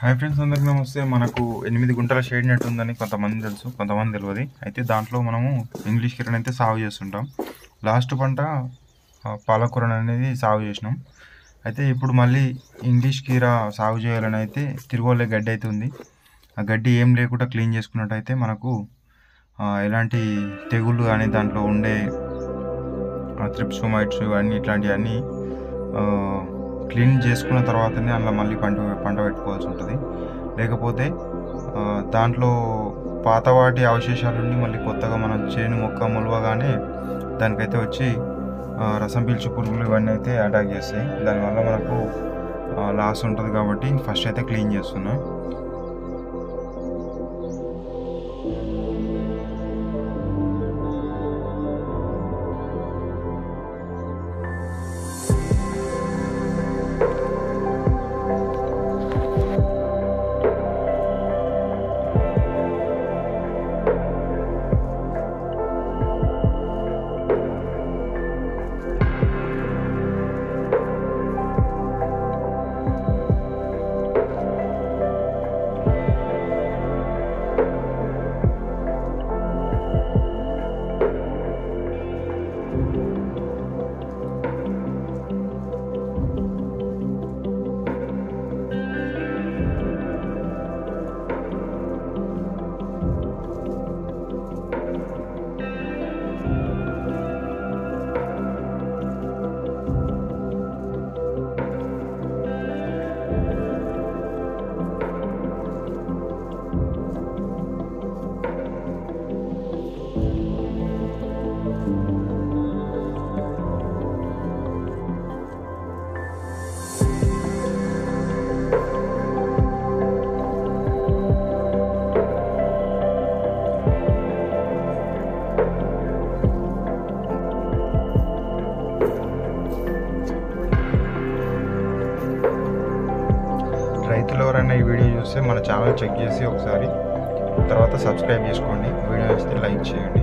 hi friends అందరికీ నమస్తే మనకు ఎనిమిది గుంటల షేడ్ నెట్ ఉందని కొంతమంది తెలుసు కొంతమంది తెలియదు అయితే దాంట్లో మనము ఇంగ్లీష్ కిరణ్ అయితే సాగు చేస్తుంటాం లాస్ట్ పంట ఆ, పాలకూర అనేది సాగు చేసినాం అయితే ఇప్పుడు మళ్ళీ ఇంగ్లీష్ కీర సాగు చేయాలని అయితే తిరుగోలే గడ్డి అయితే ఉంది ఆ గడ్డి ఏం లేకుండా క్లీన్ చేసుకున్నట్టయితే మనకు ఆ, ఎలాంటి తెగుళ్ళు కానీ దాంట్లో ఉండే త్రిప్స్ మైట్స్ ఇవన్నీ ఇట్లాంటివన్నీ ఆ, క్లీన్ చేసుకున్న తర్వాతనే అందులో మళ్ళీ పంట పంట పెట్టుకోవాల్సి ఉంటుంది లేకపోతే ఆ, దాంట్లో పాత వాటి అవశేషాలుండి మళ్ళీ కొత్తగా మనం చేను మొక్క మొలవగానే దానికైతే వచ్చి ఆ, రసం పీల్చు పురుగులు ఇవన్నీ అయితే అటాక్ చేస్తాయి దానివల్ల మనకు లాస్ ఉంటుంది కాబట్టి ఫస్ట్ అయితే క్లీన్ చేస్తున్నా రైతులు ఎవరైనా ఈ వీడియో చూస్తే మన ఛానల్ చెక్ చేసి ఒకసారి తర్వాత సబ్స్క్రైబ్ చేసుకోండి వీడియో నచ్చితే లైక్ చేయండి